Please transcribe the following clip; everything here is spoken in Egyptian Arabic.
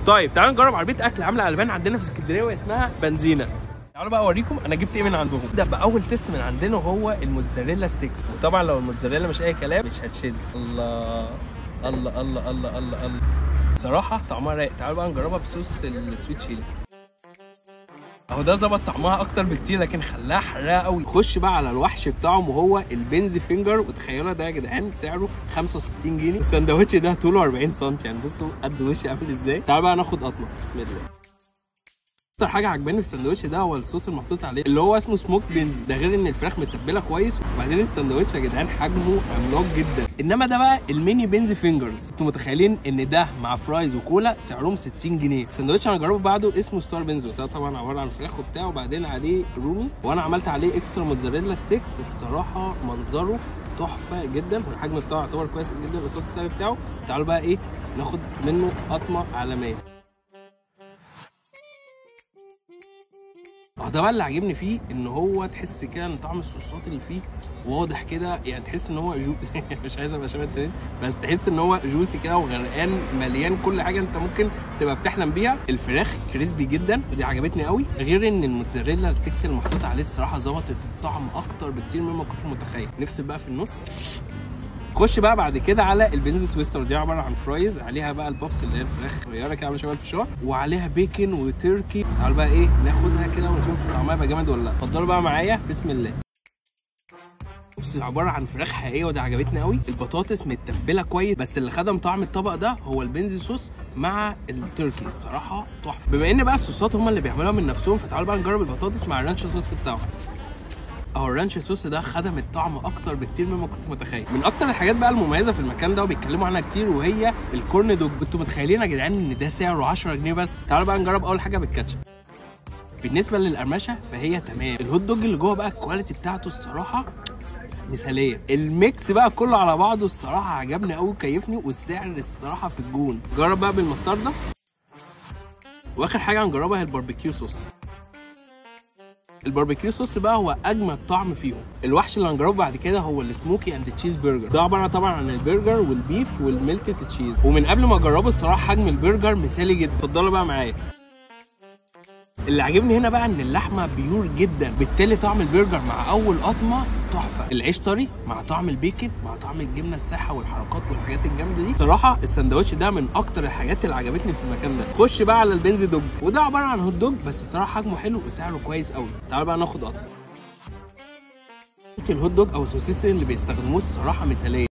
طيب تعالوا نجرب عربيه اكل عامله البان عندنا في اسكندريه واسمها بنزينه تعالوا بقى اوريكم انا جبت ايه من عندهم ده باول تيست من عندنا هو الموتزاريلا ستيكس وطبعا لو الموتزاريلا مش اي كلام مش هتشد الله الله الله الله الله الله صراحه طعمها رايق تعالوا بقى نجربها بصوص السويت تشيلي اهو ده ظبط طعمها اكتر بكتير لكن خلاها حراقه قوي خش بقى على الوحش بتاعهم وهو البنز فينجر وتخيلوا ده يا جدعان سعره 65 جنيه السندوتش ده طوله 40 سم يعني بصوا قد وشي عامل ازاي تعالوا بقى ناخد قطمه بسم الله اكتر حاجه عجباني في السندوتش ده هو الصوص المحطوط عليه اللي هو اسمه سموك بينز ده غير ان الفراخ متبله كويس وبعدين السندوتش يا جدعان حجمه عملاق جدا انما ده بقى الميني بينز فينجرز انتوا متخيلين ان ده مع فرايز وكولا سعرهم 60 جنيه السندوتش انا جربه بعده اسمه ستار بينزو ده طبعا عباره عن فراخ وبتاع وبعدين عليه رومي وانا عملت عليه اكسترا موتزاريلا ستيكس الصراحه منظره تحفه جدا والحجم بتاعه يعتبر كويس جدا قصاد السعر بتاعه تعالوا بقى ايه ناخد منه قطمه عالميه اه ده بقى اللي عاجبني فيه ان هو تحس كده ان طعم الصوصات اللي فيه واضح كده يعني تحس ان هو جوسي مش عايز ابقى شبه التاني بس تحس ان هو جوسي كده وغرقان مليان كل حاجه انت ممكن تبقى بتحلم بيها الفراخ كريسبي جدا ودي عجبتني قوي غير ان الموتزاريلا الستيكس اللي محطوط عليه الصراحه ظبطت الطعم اكتر بكتير مما كنت متخيل نفسي بقى في النص خش بقى بعد كده على البنز تويستر دي عباره عن فرايز عليها بقى البوبس اللي هي الفراخ صغيره كده عامله شبه الفشار وعليها بيكن وتركي تعال بقى ايه ناخدها كده ونشوف طعمها يبقى جامد ولا لا اتفضلوا بقى معايا بسم الله بص عباره عن فراخ حقيقيه ودي عجبتني قوي البطاطس متبله كويس بس اللي خدم طعم الطبق ده هو البنزي صوص مع التركي الصراحه تحفه بما ان بقى الصوصات هم اللي بيعملوها من نفسهم فتعالوا بقى نجرب البطاطس مع الرانش صوص بتاعهم اهو الرانش صوص ده خدم الطعم اكتر بكتير مما كنت متخيل من اكتر الحاجات بقى المميزه في المكان ده وبيتكلموا عنها كتير وهي الكورن دوج انتوا متخيلين يا جدعان ان ده سعره 10 جنيه بس تعالوا بقى نجرب اول حاجه بالكاتشب بالنسبه للقرمشه فهي تمام الهوت دوج اللي جوه بقى الكواليتي بتاعته الصراحه مثاليه الميكس بقى كله على بعضه الصراحه عجبني قوي وكيفني والسعر الصراحه في الجون جرب بقى بالمستردة واخر حاجه هنجربها هي الباربيكيو صوص الباربيكيو صوص بقى هو اجمد طعم فيهم الوحش اللي هنجربه بعد كده هو السموكي اند تشيز برجر ده عباره طبعا عن البرجر والبيف والميلتد تشيز ومن قبل ما اجربه الصراحه حجم البرجر مثالي جدا اتفضلوا بقى معايا اللي عاجبني هنا بقى ان اللحمه بيور جدا بالتالي طعم البرجر مع اول قطمه تحفه العيش طري مع طعم البيكن مع طعم الجبنه السايحه والحركات والحاجات الجامده دي صراحه السندوتش ده من اكتر الحاجات اللي عجبتني في المكان ده خش بقى على البنز دوج وده عباره عن هوت دوج بس الصراحه حجمه حلو وسعره كويس قوي تعالوا بقى ناخد قطمه الهوت دوج او السوسيس اللي بيستخدموه الصراحه مثاليه